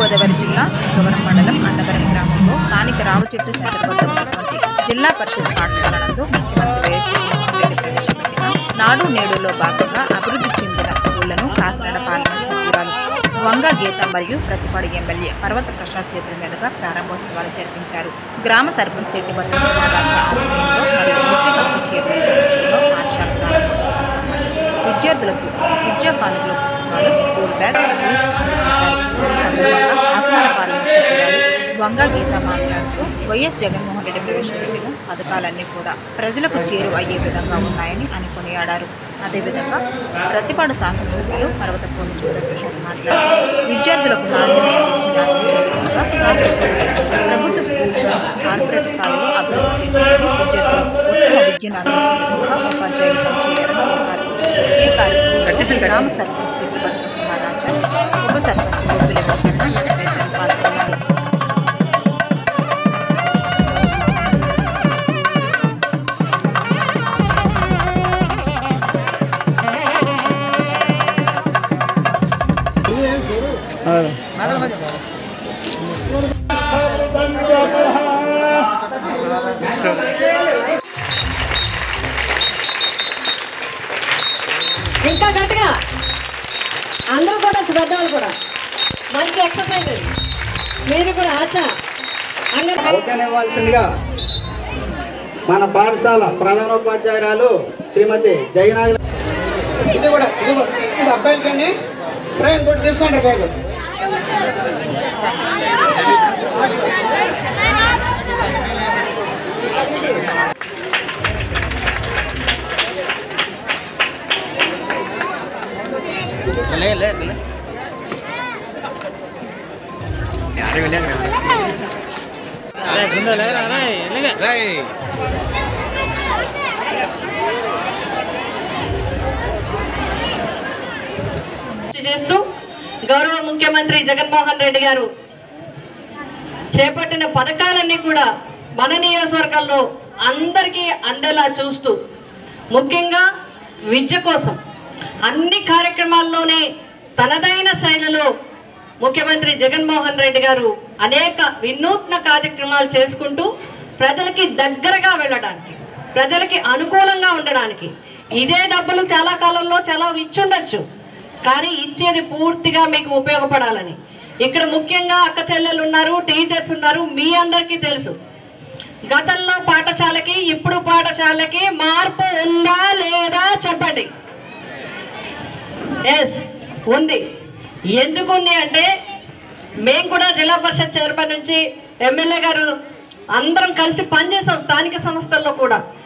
తూర్పుగోదావరి జిల్లా శంకవరం మండలం అన్నవరం గ్రామంలో స్థానిక రావచెట్టు సెంటర్ వద్ద ఉన్నటువంటి జిల్లా పరిషత్ పాఠశాల నందు ముఖ్యమంత్రి వైఎస్ జగన్మోహన్ రెడ్డి ప్రవేశపెట్టిన నాడు నేడులో భాగంగా అభివృద్ధి చెందిన స్కూళ్లను కాకినాడ పార్లమెంట్ సభ్యురాలు వంగ గీత మరియు ప్రతిపాడు ఎమ్మెల్యే పర్వత ప్రసాద్ చేతుల మీదుగా ప్రారంభోత్సవాలు జరిపించారు గ్రామ సర్పంచ్ శెట్టి భద్ర కుమారాజు ఆధ్వర్యంలో మరియు ముఖ్య కమిటీ చైర్మన్ సమక్షంలో పాఠశాల ప్రారంభోత్సవాలు జరిగాయి. విద్యార్థులకు విద్యా కానుకల పుస్తకాలు స్కూల్ బ్యాగ్ షూస్ అందజేశారు ఈ సందర్భంగా కాకినాడ పార్లమెంట్ సభ్యురాలు వంగ గీత మాట్లాడుతూ వైఎస్ జగన్మోహన్ రెడ్డి ప్రవేశపెట్టిన పథకాలన్నీ కూడా ప్రజలకు చేరువ అయ్యే విధంగా ఉన్నాయని అని కొనియాడారు అదేవిధంగా ప్రతిపాడు శాసనసభ్యులు పర్వత పూర్ణచంద్ర ప్రసాద్ మాట్లాడారు విద్యార్థులకు నాణ్యమైన విద్యను అందించే విధంగా రాష్ట్ర ప్రభుత్వం ప్రభుత్వ స్కూల్స్ కార్పొరేట్ స్థాయిలో అభివృద్ధి చేస్తున్నారు విద్యార్థులకు ఉత్తమ విద్యను అందించే విధంగా ఉపాధ్యాయులు పనిచేయాలని తెలిపారు ఈ కార్యక్రమంలో గ్రామ సర్పంచ్ చెట్టుబట్ల కుమారాజా ఉప సర్పంచ్ బొబ్బిలి వెంకన్న తదితరులు పాల్గొన్నారు ఇంకా గట్టిగా అందరూ కూడా పెద్దవాళ్ళు కూడా మంచి ఎక్సర్సైజ్ అది. మీరు కూడా ఆశ అంగన్ ఓకేనివ్వాల్సిందిగా మన పాఠశాల ప్రధానోపాధ్యాయురాలు శ్రీమతి జయనాగ ఇది కూడా ఇది కూడా ఇది అబ్బాయిలకండి రే ఇంకోటి తీసుకోండి బ్యాగ్ చేస్తూ గౌరవ ముఖ్యమంత్రి జగన్మోహన్ రెడ్డి గారు చేపట్టిన పథకాలన్నీ కూడా మన నియోజకవర్గాల్లో అందరికీ అందేలా చూస్తూ ముఖ్యంగా విద్య కోసం అన్ని కార్యక్రమాల్లోనే తనదైన శైలిలో ముఖ్యమంత్రి జగన్మోహన్ రెడ్డి గారు అనేక వినూత్న కార్యక్రమాలు చేసుకుంటూ ప్రజలకి దగ్గరగా వెళ్ళడానికి ప్రజలకి అనుకూలంగా ఉండడానికి ఇదే డబ్బులు చాలా కాలంలో చాలా ఇచ్చుండొచ్చు కానీ ఇచ్చేది పూర్తిగా మీకు ఉపయోగపడాలని ఇక్కడ ముఖ్యంగా అక్క చెల్లెలు ఉన్నారు టీచర్స్ ఉన్నారు మీ అందరికీ తెలుసు గతంలో పాఠశాలకి ఇప్పుడు పాఠశాలకి మార్పు ఉందా లేదా చెప్పండి ఎస్ ఉంది ఎందుకు ఉంది అంటే మేము కూడా జిల్లా పరిషత్ చైర్మన్ నుంచి ఎమ్మెల్యే గారు అందరం కలిసి పనిచేసాం స్థానిక సంస్థల్లో కూడా